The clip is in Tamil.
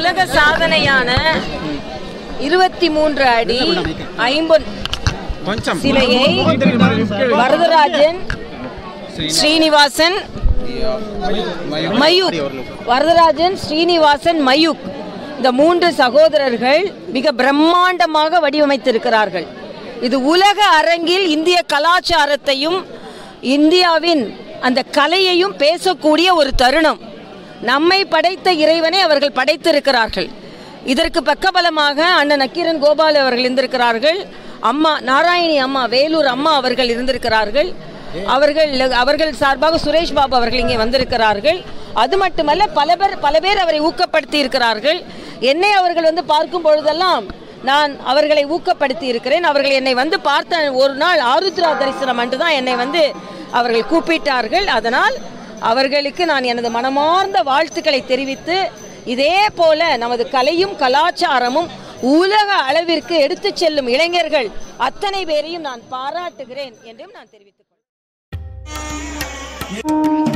உலக சாதனையான இருபத்தி மூன்று அடி ஐம்பொன் சிலையை வரதராஜன் ஸ்ரீனிவாசன் மயூக் வரதராஜன் ஸ்ரீனிவாசன் மயூக் இந்த மூன்று சகோதரர்கள் மிக பிரம்மாண்டமாக வடிவமைத்திருக்கிறார்கள் இது உலக அரங்கில் இந்திய கலாச்சாரத்தையும் இந்தியாவின் அந்த கலையையும் பேசக்கூடிய ஒரு தருணம் நம்மை படைத்த இறைவனை அவர்கள் படைத்திருக்கிறார்கள் இதற்கு பக்கபலமாக அண்ணன் நக்கீரன் கோபால் அவர்கள் இருந்திருக்கிறார்கள் அம்மா நாராயணி அம்மா வேலூர் அம்மா அவர்கள் இருந்திருக்கிறார்கள் அவர்கள் அவர்கள் சார்பாக சுரேஷ் பாபு அவர்கள் இங்கே வந்திருக்கிறார்கள் அது மட்டுமல்ல பல பேர் பல பேர் அவரை ஊக்கப்படுத்தி இருக்கிறார்கள் என்னை அவர்கள் வந்து பார்க்கும் பொழுதெல்லாம் நான் அவர்களை ஊக்கப்படுத்தி இருக்கிறேன் அவர்கள் என்னை வந்து பார்த்த ஒரு நாள் ஆருத்ரா தரிசனம் அன்று தான் என்னை வந்து அவர்கள் கூப்பிட்டார்கள் அதனால் அவர்களுக்கு நான் எனது மனமார்ந்த வாழ்த்துக்களை தெரிவித்து இதே போல நமது கலையும் கலாச்சாரமும் உலக அளவிற்கு எடுத்துச் செல்லும் இளைஞர்கள் அத்தனை பேரையும் நான் பாராட்டுகிறேன் என்றும் நான் தெரிவித்துக் கொள்கிறேன்